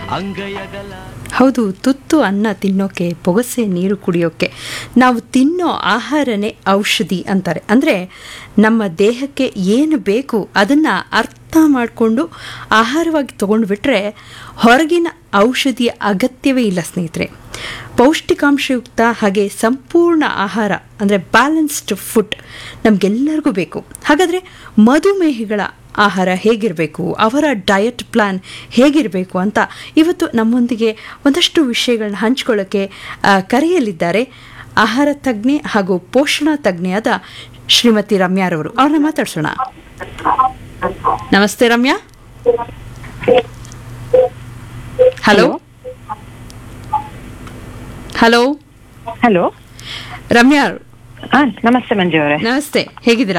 ಅಂಗೈಯಗಲ ಹೌದು ತುತ್ತು ಅನ್ನ ತಿನ್ನೋಕೆ ಪೊಗಸೆ ನೀರು ಕುಡಿಯೋಕೆ ನಾವು ತಿನ್ನೋ ಆಹಾರನೇ ಔಷಧಿ ಅಂತಾರೆ ಅಂದರೆ ನಮ್ಮ ದೇಹಕ್ಕೆ ಏನು ಬೇಕು ಅದನ್ನು ಅರ್ಥ ಮಾಡಿಕೊಂಡು ಆಹಾರವಾಗಿ ತಗೊಂಡು ಬಿಟ್ಟರೆ ಹೊರಗಿನ ಔಷಧಿಯ ಅಗತ್ಯವೇ ಇಲ್ಲ ಸ್ನೇಹಿತರೆ ಪೌಷ್ಟಿಕಾಂಶಯುಕ್ತ ಹಾಗೆ ಸಂಪೂರ್ಣ ಆಹಾರ ಅಂದರೆ ಬ್ಯಾಲೆನ್ಸ್ಡ್ ಫುಡ್ ನಮಗೆಲ್ಲರಿಗೂ ಬೇಕು ಹಾಗಾದರೆ ಮಧುಮೇಹಿಗಳ ಆಹಾರ ಹೇಗಿರಬೇಕು ಅವರ ಡಯಟ್ ಪ್ಲಾನ್ ಹೇಗಿರಬೇಕು ಅಂತ ಇವತ್ತು ನಮ್ಮೊಂದಿಗೆ ಒಂದಷ್ಟು ವಿಷಯಗಳನ್ನ ಹಂಚ್ಕೊಳ್ಳೋಕ್ಕೆ ಆ, ಕರೆಯಲಿದ್ದಾರೆ ಆಹಾರ ತಜ್ಞೆ ಹಾಗೂ ಪೋಷಣಾ ತಜ್ಞೆಯಾದ ಶ್ರೀಮತಿ ರಮ್ಯಾರವರು ಅವ್ರನ್ನ ಮಾತಾಡ್ಸೋಣ ನಮಸ್ತೆ Ramya hello hello hello Ramya ಅವ್ರು, ಹಾ ನಮಸ್ತೆ ಮಂಜು ಅವರೇ ನಮಸ್ತೆ ಹೇಗಿದ್ದೀರಾ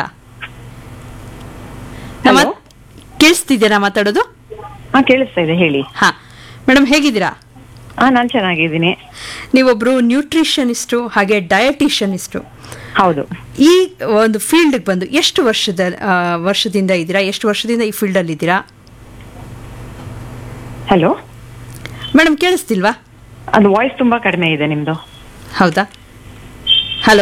ನಮ್ಮ Hello? ಕೇಳಿಸ್ತಿದ್ದೀರಾ ಮಾತಾಡೋದು ಹಾ ಕೇಳಿಸ್ತಾ ಇದೆ ಹೇಳಿ ಹಾ ಮೇಡಮ್ ಹೇಗಿದ್ದೀರಾ ಹಾ ನಾನ್ ಚೆನ್ನಾಗಿದ್ದೀನಿ ನೀವೊಬ್ರು ನ್ಯೂಟ್ರಿಷನಿಸ್ಟು ಹಾಗೆ ಡಯಟಿಷನಿಸ್ಟು ಹೌದು ಈ ಒಂದು ಫೀಲ್ಡ್ಗೆ ಬಂದು ಎಷ್ಟು ವರ್ಷದ ಆ, ವರ್ಷದಿಂದ ಇದ್ದೀರಾ ಎಷ್ಟು ವರ್ಷದಿಂದ ಈ ಫೀಲ್ಡಲ್ಲಿ ಇದ್ದೀರಾ ಹಲೋ ಮೇಡಮ್ ಕೇಳಿಸ್ತಿಲ್ವಾ ಅದು ವಾಯ್ಸ್ ತುಂಬಾ ಕಡಿಮೆ ಇದೆ ನಿಮ್ದು ಹೌದಾ ಹಲೋ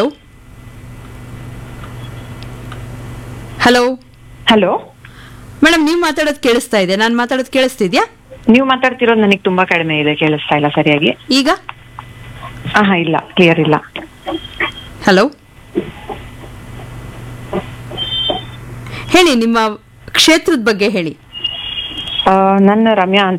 ಹಲೋ ಹಲೋ ಮೇಡಮ್ ನೀವು ಮಾತಾಡೋದು ಕೇಳಿಸ್ತಾ ಇದೆ ನಾನು ಮಾತಾಡೋದು ಕೇಳಿಸ್ತಿದ್ಯಾ ನೀವು ಮಾತಾಡ್ತಿರೋದು ನನಗೆ ತುಂಬಾ ಕಡಿಮೆ ಇದೆ ಕೇಳಿಸ್ತಾ ಇಲ್ಲ ಸರಿಯಾಗಿ ಈಗ ಹಾ ಹಾ ಇಲ್ಲ ಕ್ಲಿಯರ್ ಇಲ್ಲ ಹಲೋ ಹೇಳಿ ನಿಮ್ಮ ಕ್ಷೇತ್ರದ ಬಗ್ಗೆ ಹೇಳಿ ಆ, ನನ್ನ ರಮ್ಯಾ ಅಂತ